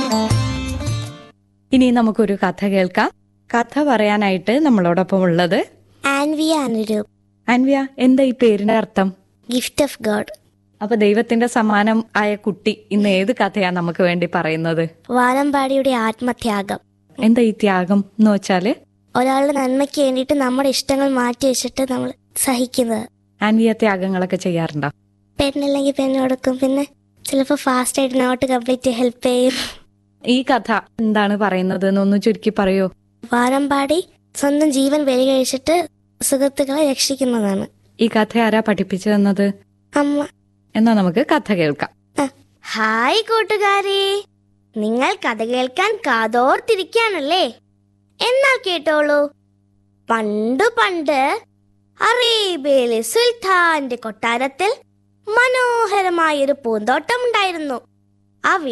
ഇനി നമുക്കൊരു കഥ കേൾക്കാം കഥ പറയാനായിട്ട് നമ്മളോടൊപ്പം ഉള്ളത് ആൻവിയ അനുരൂപ് അൻവ്യ എന്താ ഈ പേരിന്റെ അർത്ഥം ഗിഫ്റ്റ് ഓഫ് ഗോഡ് അപ്പൊ ദൈവത്തിന്റെ സമ്മാനം ആയ കുട്ടി ഇന്ന് ഏത് കഥയാ നമുക്ക് വേണ്ടി പറയുന്നത് വാനമ്പാടിയുടെ ആത്മത്യാഗം എന്താ ഈ ത്യാഗം എന്ന് വെച്ചാല് ഒരാളുടെ നന്മയ്ക്ക് വേണ്ടിയിട്ട് നമ്മുടെ ഇഷ്ടങ്ങൾ മാറ്റി വെച്ചിട്ട് നമ്മൾ സഹിക്കുന്നത് അൻവിയ ത്യാഗങ്ങളൊക്കെ ചെയ്യാറുണ്ടോ പെണ്ണില്ലെങ്കിൽ പെണ്ണ് കൊടുക്കും പിന്നെ ചിലപ്പോൾ ഫാസ്റ്റ് ആയിട്ട് നോട്ട് കംപ്ലീറ്റ് ഹെൽപ്പ് ചെയ്യും ഈ കഥ എന്താണ് പറയുന്നത് എന്നൊന്ന് ചുരുക്കി പറയോ വാനമ്പാടി സ്വന്തം ജീവൻ ബലി കഴിച്ചിട്ട് സുഹൃത്തുക്കളെ രക്ഷിക്കുന്നതാണ് ഈ കഥ ആരാ പഠിപ്പിച്ചു തന്നത് അമ്മ എന്നാ നമുക്ക് കഥ കേൾക്കാം ഹായ് കൂട്ടുകാരെ നിങ്ങൾ കഥ കേൾക്കാൻ കാതോർത്തിരിക്കാണല്ലേ എന്നാൽ കേട്ടോളൂ പണ്ടു പണ്ട് അറേബ്യയിലെ സുൽത്താന്റെ കൊട്ടാരത്തിൽ മനോഹരമായൊരു പൂന്തോട്ടം ഉണ്ടായിരുന്നു ആ